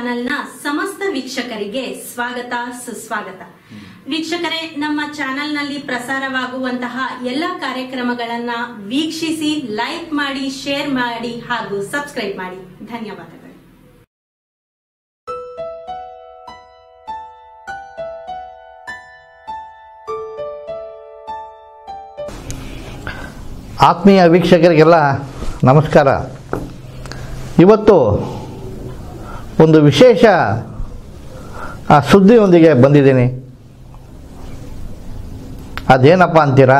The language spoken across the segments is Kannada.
ಚಾನೆಲ್ನ ಸಮಸ್ತ ವೀಕ್ಷಕರಿಗೆ ಸ್ವಾಗತ ಸುಸ್ವಾಗತ ವೀಕ್ಷಕರೇ ನಮ್ಮ ಚಾನೆಲ್ನಲ್ಲಿ ಪ್ರಸಾರವಾಗುವಂತಹ ಎಲ್ಲ ಕಾರ್ಯಕ್ರಮಗಳನ್ನ ವೀಕ್ಷಿಸಿ ಲೈಕ್ ಮಾಡಿ ಶೇರ್ ಮಾಡಿ ಹಾಗೂ ಸಬ್ಸ್ಕ್ರೈಬ್ ಮಾಡಿ ಧನ್ಯವಾದಗಳು ಆತ್ಮೀಯ ವೀಕ್ಷಕರಿಗೆಲ್ಲ ನಮಸ್ಕಾರ ಇವತ್ತು ಒಂದು ವಿಶೇಷ ಆ, ಸುದ್ದಿಯೊಂದಿಗೆ ಬಂದಿದ್ದೀನಿ ಅದೇನಪ್ಪ ಅಂತೀರಾ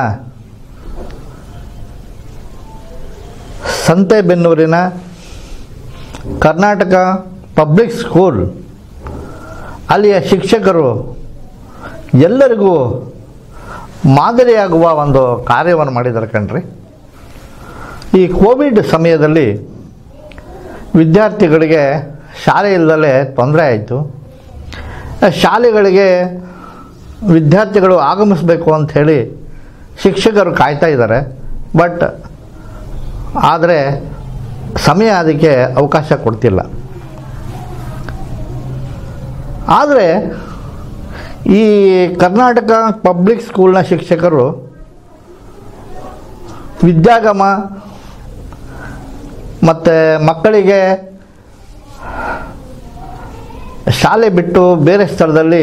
ಸಂತೆಬೆನ್ನೂರಿನ ಕರ್ನಾಟಕ ಪಬ್ಲಿಕ್ ಸ್ಕೂಲ್ ಅಲ್ಲಿಯ ಶಿಕ್ಷಕರು ಎಲ್ಲರಿಗೂ ಮಾದರಿಯಾಗುವ ಒಂದು ಕಾರ್ಯವನ್ನು ಮಾಡಿದ್ದಾರೆ ಕಣ್ರಿ ಈ ಕೋವಿಡ್ ಸಮಯದಲ್ಲಿ ವಿದ್ಯಾರ್ಥಿಗಳಿಗೆ ಶಾಲೆ ಇಲ್ಲದಲೇ ತೊಂದರೆ ಆಯಿತು ಶಾಲೆಗಳಿಗೆ ವಿದ್ಯಾರ್ಥಿಗಳು ಆಗಮಿಸಬೇಕು ಅಂತ ಹೇಳಿ ಶಿಕ್ಷಕರು ಕಾಯ್ತಾ ಇದ್ದಾರೆ ಬಟ್ ಆದರೆ ಸಮಯ ಅದಕ್ಕೆ ಅವಕಾಶ ಕೊಡ್ತಿಲ್ಲ ಆದರೆ ಈ ಕರ್ನಾಟಕ ಪಬ್ಲಿಕ್ ಸ್ಕೂಲ್ನ ಶಿಕ್ಷಕರು ವಿದ್ಯಾಗಮ ಮತ್ತು ಮಕ್ಕಳಿಗೆ ಶಾಲೆ ಬಿಟ್ಟು ಬೇರೆ ಸ್ಥಳದಲ್ಲಿ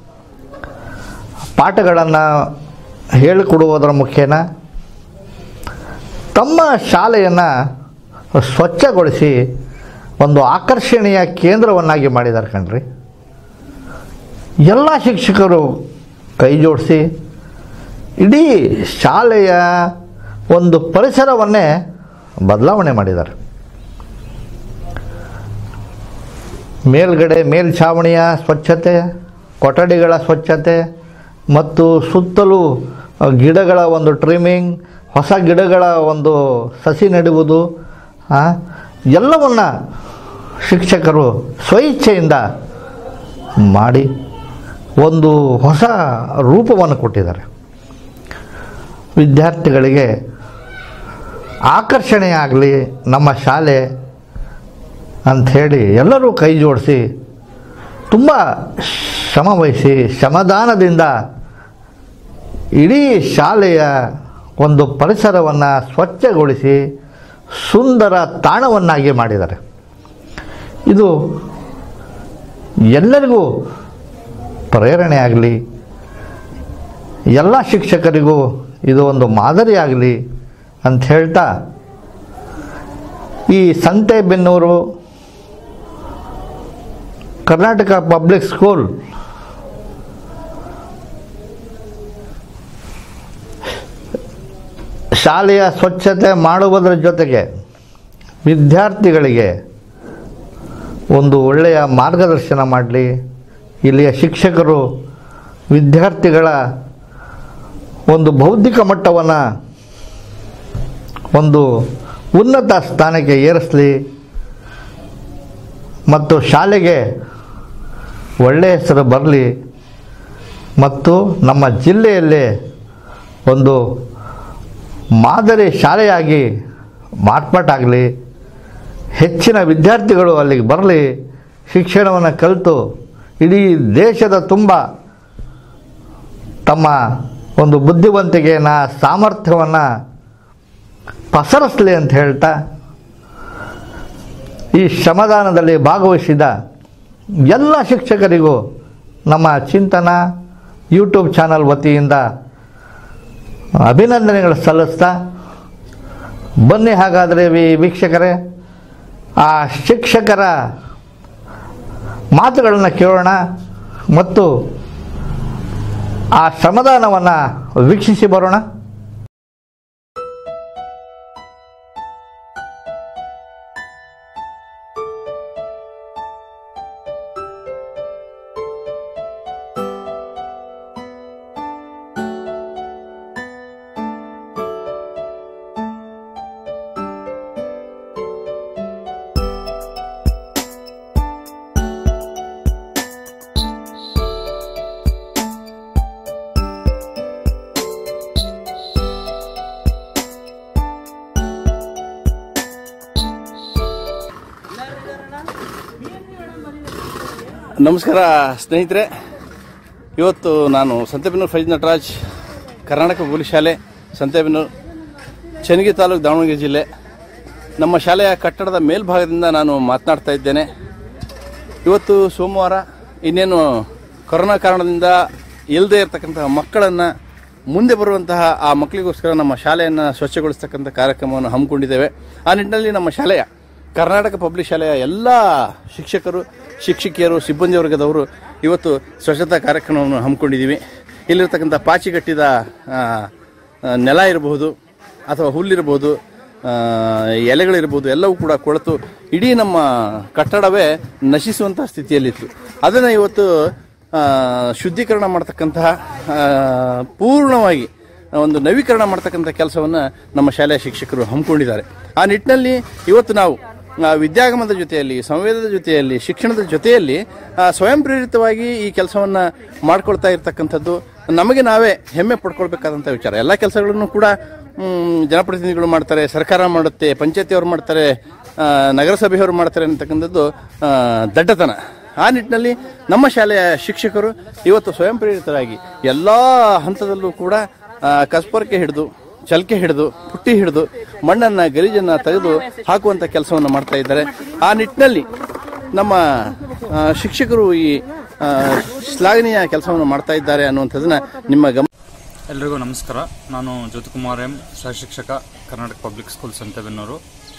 ಪಾಠಗಳನ್ನು ಹೇಳಿಕೊಡುವುದರ ಮುಖೇನ ತಮ್ಮ ಶಾಲೆಯನ್ನು ಸ್ವಚ್ಛಗೊಳಿಸಿ ಒಂದು ಆಕರ್ಷಣೀಯ ಕೇಂದ್ರವನ್ನಾಗಿ ಮಾಡಿದ್ದಾರೆ ಕಣ್ರಿ ಎಲ್ಲ ಶಿಕ್ಷಕರು ಕೈ ಜೋಡಿಸಿ ಇಡೀ ಶಾಲೆಯ ಒಂದು ಪರಿಸರವನ್ನೇ ಬದಲಾವಣೆ ಮಾಡಿದ್ದಾರೆ ಮೇಲ್ಗಡೆ ಮೇಲ್ಛಾವಣಿಯ ಸ್ವಚ್ಛತೆ ಕೊಠಡಿಗಳ ಸ್ವಚ್ಛತೆ ಮತ್ತು ಸುತ್ತಲೂ ಅ, ಗಿಡಗಳ ಒಂದು ಟ್ರಿಮ್ಮಿಂಗ್ ಹೊಸ ಗಿಡಗಳ ಒಂದು ಸಸಿ ನೆಡುವುದು ಆ, ಎಲ್ಲವನ್ನ ಶಿಕ್ಷಕರು ಸ್ವಇಚ್ಛೆಯಿಂದ ಮಾಡಿ ಒಂದು ಹೊಸ ರೂಪವನ್ನು ಕೊಟ್ಟಿದ್ದಾರೆ ವಿದ್ಯಾರ್ಥಿಗಳಿಗೆ ಆಕರ್ಷಣೆ ಆಗಲಿ ನಮ್ಮ ಶಾಲೆ ಅಂಥೇಳಿ ಎಲ್ಲರೂ ಕೈ ಜೋಡಿಸಿ ತುಂಬ ಶ್ರಮವಹಿಸಿ ಶ್ರಮದಾನದಿಂದ ಇಡೀ ಶಾಲೆಯ ಒಂದು ಪರಿಸರವನ್ನು ಸ್ವಚ್ಛಗೊಳಿಸಿ ಸುಂದರ ತಾಣವನ್ನಾಗಿ ಮಾಡಿದ್ದಾರೆ ಇದು ಎಲ್ಲರಿಗೂ ಪ್ರೇರಣೆ ಆಗಲಿ ಎಲ್ಲ ಶಿಕ್ಷಕರಿಗೂ ಇದು ಒಂದು ಮಾದರಿ ಆಗಲಿ ಅಂತ ಹೇಳ್ತಾ ಈ ಸಂತೆಬೆನ್ನೂರು ಕರ್ನಾಟಕ ಪಬ್ಲಿಕ್ ಸ್ಕೂಲ್ ಶಾಲೆಯ ಸ್ವಚ್ಛತೆ ಮಾಡುವುದರ ಜೊತೆಗೆ ವಿದ್ಯಾರ್ಥಿಗಳಿಗೆ ಒಂದು ಒಳ್ಳೆಯ ಮಾರ್ಗದರ್ಶನ ಮಾಡಲಿ ಇಲ್ಲಿಯ ಶಿಕ್ಷಕರು ವಿದ್ಯಾರ್ಥಿಗಳ ಒಂದು ಬೌದ್ಧಿಕ ಮಟ್ಟವನ್ನು ಒಂದು ಉನ್ನತ ಸ್ಥಾನಕ್ಕೆ ಏರಿಸಲಿ ಮತ್ತು ಶಾಲೆಗೆ ಒಳ್ಳೆಯ ಹೆಸರು ಬರಲಿ ಮತ್ತು ನಮ್ಮ ಜಿಲ್ಲೆಯಲ್ಲೇ ಒಂದು ಮಾದರಿ ಶಾಲೆಯಾಗಿ ಮಾರ್ಪಾಟಾಗಲಿ ಹೆಚ್ಚಿನ ವಿದ್ಯಾರ್ಥಿಗಳು ಅಲ್ಲಿಗೆ ಬರಲಿ ಶಿಕ್ಷಣವನ್ನು ಕಲಿತು ಇಡೀ ದೇಶದ ತುಂಬ ತಮ್ಮ ಒಂದು ಬುದ್ಧಿವಂತಿಕೆಯನ್ನು ಸಾಮರ್ಥ್ಯವನ್ನು ಪಸರಿಸಲಿ ಅಂತ ಹೇಳ್ತಾ ಈ ಶ್ರಮದಾನದಲ್ಲಿ ಭಾಗವಹಿಸಿದ ಎಲ್ಲ ಶಿಕ್ಷಕರಿಗೂ ನಮ್ಮ ಚಿಂತನ ಯೂಟ್ಯೂಬ್ ಚಾನಲ್ ವತಿಯಿಂದ ಅಭಿನಂದನೆಗಳು ಸಲ್ಲಿಸ್ತಾ ಬನ್ನಿ ಹಾಗಾದರೆ ವಿ ವೀಕ್ಷಕರೇ ಆ ಶಿಕ್ಷಕರ ಮಾತುಗಳನ್ನು ಕೇಳೋಣ ಮತ್ತು ಆ ಶ್ರಮದಾನವನ್ನು ವೀಕ್ಷಿಸಿ ಬರೋಣ ನಮಸ್ಕಾರ ಸ್ನೇಹಿತರೆ ಇವತ್ತು ನಾನು ಸಂತೆಬೆನ್ನೂರು ಫೈಜ್ ನಟರಾಜ್ ಕರ್ನಾಟಕ ಪೊಲೀಸ್ ಶಾಲೆ ಸಂತೆಬೆನ್ನೂರು ಚನ್ನಗಿ ತಾಲೂಕು ದಾವಣಗೆರೆ ಜಿಲ್ಲೆ ನಮ್ಮ ಶಾಲೆಯ ಕಟ್ಟಡದ ಮೇಲ್ಭಾಗದಿಂದ ನಾನು ಮಾತನಾಡ್ತಾ ಇದ್ದೇನೆ ಇವತ್ತು ಸೋಮವಾರ ಇನ್ನೇನು ಕೊರೋನಾ ಕಾರಣದಿಂದ ಇಲ್ಲದೆ ಇರತಕ್ಕಂತಹ ಮಕ್ಕಳನ್ನು ಮುಂದೆ ಬರುವಂತಹ ಆ ಮಕ್ಕಳಿಗೋಸ್ಕರ ನಮ್ಮ ಶಾಲೆಯನ್ನು ಸ್ವಚ್ಛಗೊಳಿಸ್ತಕ್ಕಂಥ ಕಾರ್ಯಕ್ರಮವನ್ನು ಹಮ್ಮಿಕೊಂಡಿದ್ದೇವೆ ಆ ನಿಟ್ಟಿನಲ್ಲಿ ನಮ್ಮ ಶಾಲೆಯ ಕರ್ನಾಟಕ ಪಬ್ಲಿಕ್ ಶಾಲೆಯ ಎಲ್ಲ ಶಿಕ್ಷಕರು ಶಿಕ್ಷಕಿಯರು ಸಿಬ್ಬಂದಿ ವರ್ಗದವರು ಇವತ್ತು ಸ್ವಚ್ಛತಾ ಕಾರ್ಯಕ್ರಮವನ್ನು ಹಮ್ಮಿಕೊಂಡಿದ್ದೀವಿ ಇಲ್ಲಿರ್ತಕ್ಕಂಥ ಪಾಚಿಗಟ್ಟಿದ ಆ, ಆ, ನೆಲ ಇರಬಹುದು ಅಥವಾ ಹುಲ್ಲಿರಬಹುದು ಆ, ಎಲೆಗಳಿರ್ಬೋದು ಎಲ್ಲವೂ ಕೂಡ ಕೊಳೆತು ಇಡೀ ನಮ್ಮ ಕಟ್ಟಡವೇ ನಶಿಸುವಂಥ ಸ್ಥಿತಿಯಲ್ಲಿತ್ತು ಅದನ್ನು ಇವತ್ತು ಆ, ಶುದ್ಧೀಕರಣ ಮಾಡ್ತಕ್ಕಂತಹ ಆ, ಪೂರ್ಣವಾಗಿ ಒಂದು ನವೀಕರಣ ಮಾಡ್ತಕ್ಕಂಥ ಕೆಲಸವನ್ನು ನಮ್ಮ ಶಾಲೆಯ ಶಿಕ್ಷಕರು ಹಮ್ಮಿಕೊಂಡಿದ್ದಾರೆ ಆ ನಿಟ್ಟಿನಲ್ಲಿ ಇವತ್ತು ನಾವು ಆ, ವಿದ್ಯಾಗಮದ ಜೊತೆಯಲ್ಲಿ ಸಂವೇದದ ಜೊತೆಯಲ್ಲಿ ಶಿಕ್ಷಣದ ಜೊತೆಯಲ್ಲಿ ಆ, ಸ್ವಯಂ ಪ್ರೇರಿತವಾಗಿ ಈ ಕೆಲಸವನ್ನು ಮಾಡ್ಕೊಳ್ತಾ ಇರ್ತಕ್ಕಂಥದ್ದು ನಮಗೆ ನಾವೇ ಹೆಮ್ಮೆ ಪಡ್ಕೊಳ್ಬೇಕಾದಂಥ ವಿಚಾರ ಎಲ್ಲ ಕೆಲಸಗಳನ್ನು ಕೂಡ ಮ್, ಜನಪ್ರತಿನಿಧಿಗಳು ಮಾಡ್ತಾರೆ ಸರ್ಕಾರ ಮಾಡುತ್ತೆ ಪಂಚಾಯತಿಯವರು ಮಾಡ್ತಾರೆ ಆ, ನಗರಸಭೆಯವರು ಮಾಡ್ತಾರೆ ಅಂತಕ್ಕಂಥದ್ದು ಆ, ದಡ್ಡತನ ಆ ನಿಟ್ಟಿನಲ್ಲಿ ನಮ್ಮ ಶಾಲೆಯ ಶಿಕ್ಷಕರು ಇವತ್ತು ಸ್ವಯಂ ಪ್ರೇರಿತರಾಗಿ ಎಲ್ಲ ಹಂತದಲ್ಲೂ ಕೂಡ ಆ, ಕಸ್ಪರ್ಕೆ ಹಿಡಿದು ಚಲ್ಕೆ ಹಿಡಿದು ಪುಟ್ಟಿ ಹಿಡಿದು ಮಣ್ಣನ್ನ ಗಲೀಜನ್ನ ತೆಗೆದು ಹಾಕುವಂತ ಕೆಲಸವನ್ನು ಮಾಡ್ತಾ ಇದ್ದಾರೆ ಆ ನಿಟ್ಟಿನಲ್ಲಿ ನಮ್ಮ ಆ, ಶಿಕ್ಷಕರು ಈ ಆ, ಶ್ಲಾಘನೀಯ ಕೆಲಸವನ್ನು ಮಾಡ್ತಾ ಇದ್ದಾರೆ ಅನ್ನುವಂಥದ್ದನ್ನ ನಿಮ್ಮ ಗಮನ ಎಲ್ರಿಗೂ ನಮಸ್ಕಾರ ನಾನು ಜ್ಯೋತಿಕುಮಾರ್ ಎಂ ಸಹಶಿಕ್ಷಕ ಕರ್ನಾಟಕ ಪಬ್ಲಿಕ್ ಸ್ಕೂಲ್ ಸಂತೆಬೆನ್ನೂರು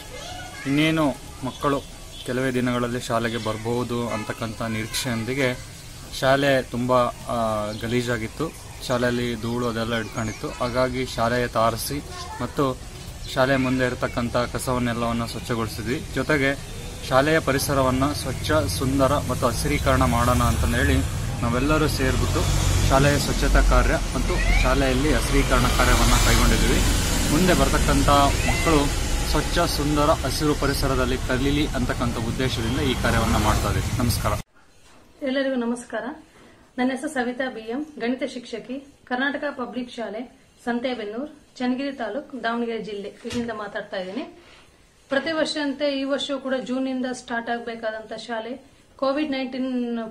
ಇನ್ನೇನು ಮಕ್ಕಳು ಕೆಲವೇ ದಿನಗಳಲ್ಲಿ ಶಾಲೆಗೆ ಬರಬಹುದು ಅಂತಕ್ಕಂಥ ನಿರೀಕ್ಷೆಯೊಂದಿಗೆ ಶಾಲೆ ತುಂಬ ಆ, ಗಲೀಜಾಗಿತ್ತು ಶಾಲೆಯಲ್ಲಿ ಧೂಳು ಅದೆಲ್ಲ ಇಟ್ಕೊಂಡಿತ್ತು ಹಾಗಾಗಿ ಶಾಲೆಯ ತಾರಿಸಿ ಮತ್ತು ಶಾಲೆ ಮುಂದೆ ಇರತಕ್ಕಂಥ ಕಸವನ್ನೆಲ್ಲವನ್ನು ಸ್ವಚ್ಛಗೊಳಿಸಿದ್ವಿ ಜೊತೆಗೆ ಶಾಲೆಯ ಪರಿಸರವನ್ನು ಸ್ವಚ್ಛ ಸುಂದರ ಮತ್ತು ಹಸಿರೀಕರಣ ಮಾಡೋಣ ಅಂತ ಹೇಳಿ ನಾವೆಲ್ಲರೂ ಸೇರಿಬಿಟ್ಟು ಶಾಲೆಯ ಸ್ವಚ್ಛತಾ ಕಾರ್ಯ ಮತ್ತು ಶಾಲೆಯಲ್ಲಿ ಹಸಿರೀಕರಣ ಕಾರ್ಯವನ್ನು ಕೈಗೊಂಡಿದ್ದೀವಿ ಮುಂದೆ ಬರ್ತಕ್ಕಂಥ ಮಕ್ಕಳು ಸ್ವಚ್ಛ ಸುಂದರ ಹಸಿರು ಪರಿಸರದಲ್ಲಿ ಕಲೀಲಿ ಅಂತಕ್ಕಂಥ ಉದ್ದೇಶದಿಂದ ಈ ಕಾರ್ಯವನ್ನು ಮಾಡ್ತಾ ಇದ್ದೀವಿ ನಮಸ್ಕಾರ ಎಲ್ಲರಿಗೂ ನಮಸ್ಕಾರ ನನ್ನ ಹೆಸರು ಸವಿತಾ ಬಿಎಂ ಗಣಿತ ಶಿಕ್ಷಕಿ ಕರ್ನಾಟಕ ಪಬ್ಲಿಕ್ ಶಾಲೆ ಸಂತೆಬೆನ್ನೂರು ಚನ್ನಗಿರಿ ತಾಲೂಕ್ ದಾವಣಗೆರೆ ಜಿಲ್ಲೆ ಇಲ್ಲಿಂದ ಮಾತಾಡ್ತಾ ಇದ್ದೀನಿ ಪ್ರತಿ ವರ್ಷದಂತೆ ಈ ವರ್ಷವೂ ಕೂಡ ಜೂನ್ ಇಂದ ಸ್ಟಾರ್ಟ್ ಆಗಬೇಕಾದಂತ ಶಾಲೆ ಕೋವಿಡ್ ನೈನ್ಟೀನ್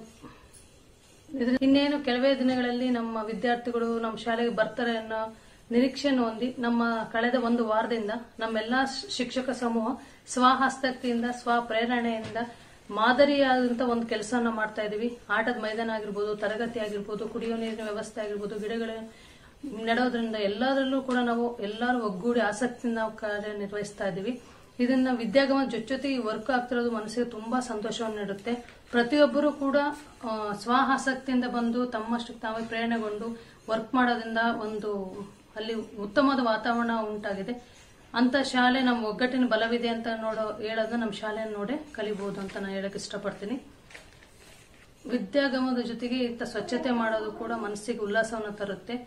ಇನ್ನೇನು ಕೆಲವೇ ದಿನಗಳಲ್ಲಿ ನಮ್ಮ ವಿದ್ಯಾರ್ಥಿಗಳು ನಮ್ಮ ಶಾಲೆಗೆ ಬರ್ತಾರೆ ಅನ್ನೋ ನಿರೀಕ್ಷೆಯನ್ನು ಹೊಂದಿ ನಮ್ಮ ಕಳೆದ ಒಂದು ವಾರದಿಂದ ನಮ್ಮೆಲ್ಲಾ ಶಿಕ್ಷಕ ಸಮೂಹ ಸ್ವಹಸ್ತಕ್ತಿಯಿಂದ ಸ್ವಪ್ರೇರಣೆಯಿಂದ ಮಾದರಿಯಾದಂತ ಒಂದು ಕೆಲಸವನ್ನ ಮಾಡ್ತಾ ಇದೀವಿ ಆಟದ ಮೈದಾನ ಆಗಿರ್ಬೋದು ತರಗತಿ ಆಗಿರ್ಬೋದು ಕುಡಿಯೋ ನೀರಿನ ವ್ಯವಸ್ಥೆ ಆಗಿರ್ಬೋದು ಗಿಡಗಳ ನೆಡೋದ್ರಿಂದ ಎಲ್ಲದರಲ್ಲೂ ಕೂಡ ನಾವು ಎಲ್ಲರೂ ಒಗ್ಗೂಡಿ ಆಸಕ್ತಿಯಿಂದ ನಾವು ಕಾರ್ಯನಿರ್ವಹಿಸ್ತಾ ಇದ್ದೀವಿ ಇದನ್ನ ವಿದ್ಯಾಗಮ ಜೊತೆ ಈ ವರ್ಕ್ ಆಗ್ತಿರೋದು ಮನಸ್ಸಿಗೆ ತುಂಬಾ ಸಂತೋಷವನ್ನು ನೀಡುತ್ತೆ ಪ್ರತಿಯೊಬ್ಬರು ಕೂಡ ಆ, ಸ್ವ ಆಸಕ್ತಿಯಿಂದ ಬಂದು ತಮ್ಮಷ್ಟಕ್ಕೆ ತಾವೇ ಪ್ರೇರಣೆಗೊಂಡು ವರ್ಕ್ ಮಾಡೋದ್ರಿಂದ ಒಂದು ಅಲ್ಲಿ ಉತ್ತಮವಾದ ವಾತಾವರಣ ಉಂಟಾಗಿದೆ ಅಂತ ಶಾಲೆ ನಮ್ಮ ಒಗ್ಗಟ್ಟಿನ ಬಲವಿದೆ ಅಂತ ನೋಡೋ ಹೇಳೋದು ನಮ್ಮ ಶಾಲೆಯನ್ನು ನೋಡೇ ಕಲಿಬಹುದು ಅಂತ ನಾನು ಹೇಳಕ್ ಇಷ್ಟಪಡ್ತೀನಿ ವಿದ್ಯಾಗಮದ ಜೊತೆಗೆ ಇಂಥ ಸ್ವಚ್ಛತೆ ಮಾಡೋದು ಕೂಡ ಮನಸ್ಸಿಗೆ ಉಲ್ಲಾಸವನ್ನು ತರುತ್ತೆ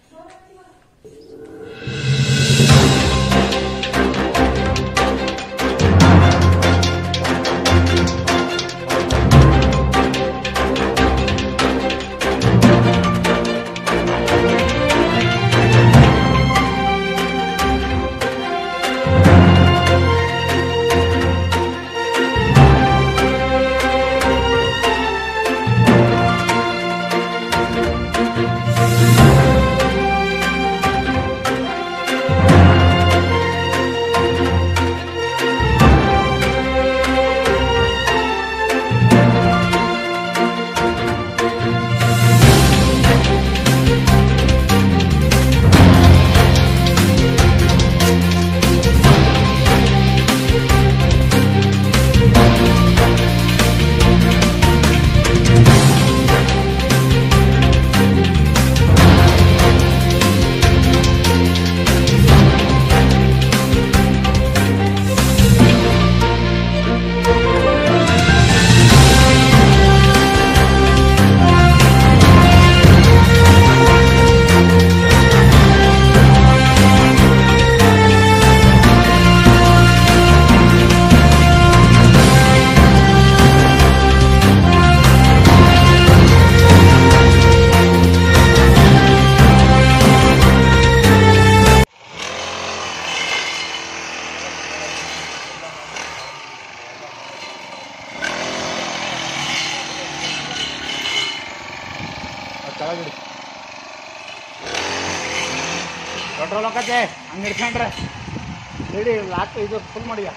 ಕಂಟ್ರೋಲ್ ಹೋಗತ್ತೆ ಹಂಗೆ ಹಿಡ್ಕೊಂಡ್ರೆ ಹೇಳಿ ಲಾಕ್ ಇದು ಫುಲ್ ಮಾಡಿಯ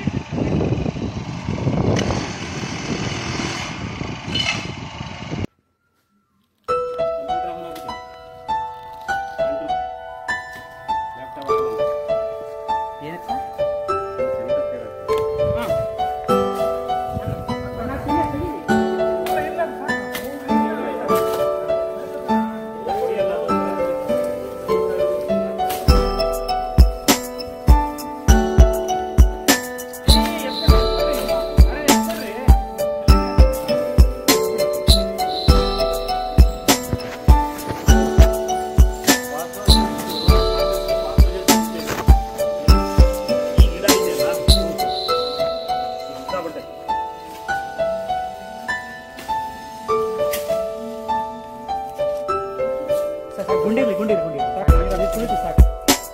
ಗುಂಡಿರ್ಲಿ ಗುಂಡಿರ್ಲಿ ಗುಂಡಿ ಅದು ಕುಳಿತು ಸಾಕು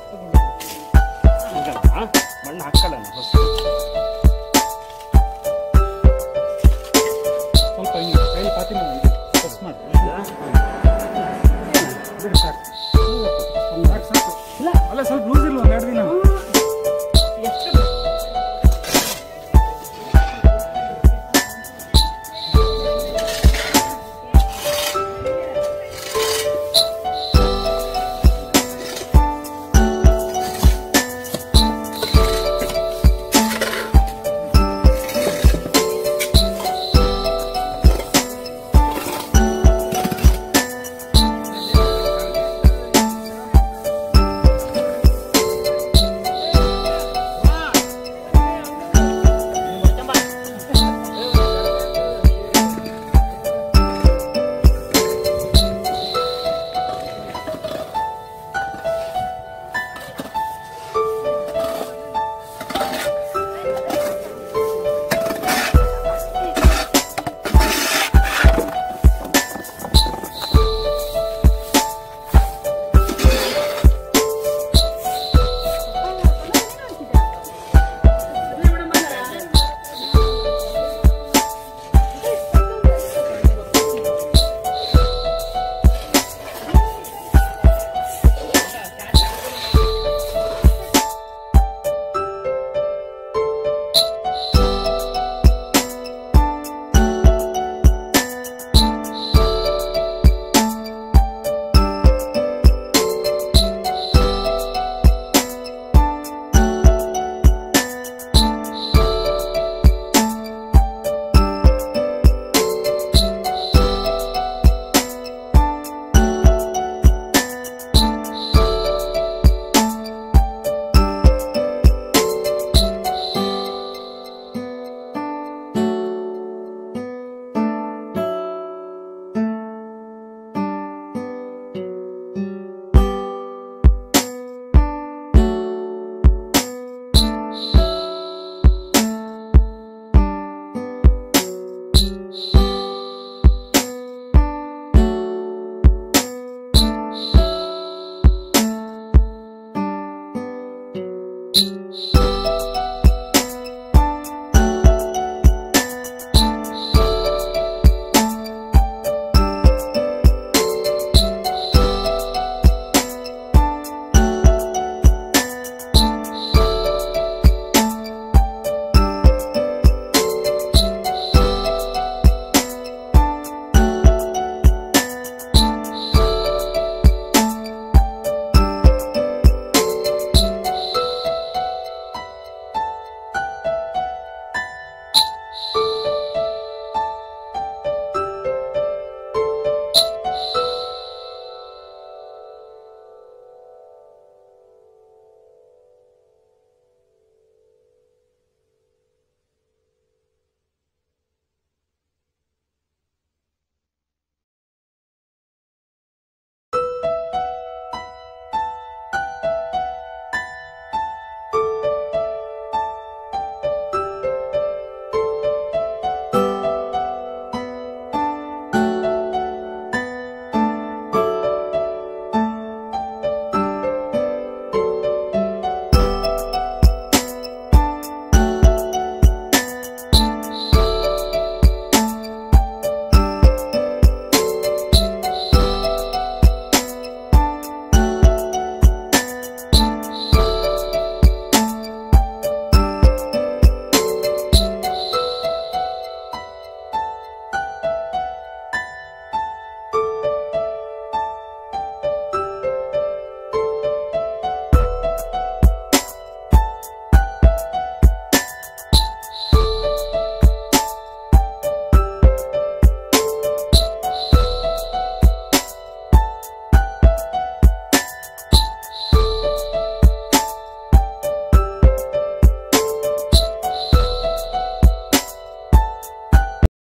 ಮಣ್ಣು ಹಾಕೊಳ್ಳೋಣ ಸ್ವಲ್ಪ ಹಿಂಗೆ ಕೈಲಿ ಪಾತಿ ಮಾಡಿ ಪ್ರೆಸ್ ಮಾಡಿ ಬಿಡು ಸಾಕು ಸಾಕು ಸಾಕು ಇಲ್ಲ ಅಲ್ಲ ಸ್ವಲ್ಪ ಲೂಸ್ ಇಲ್ಲ ಒಂದು ಎರಡು ದಿನ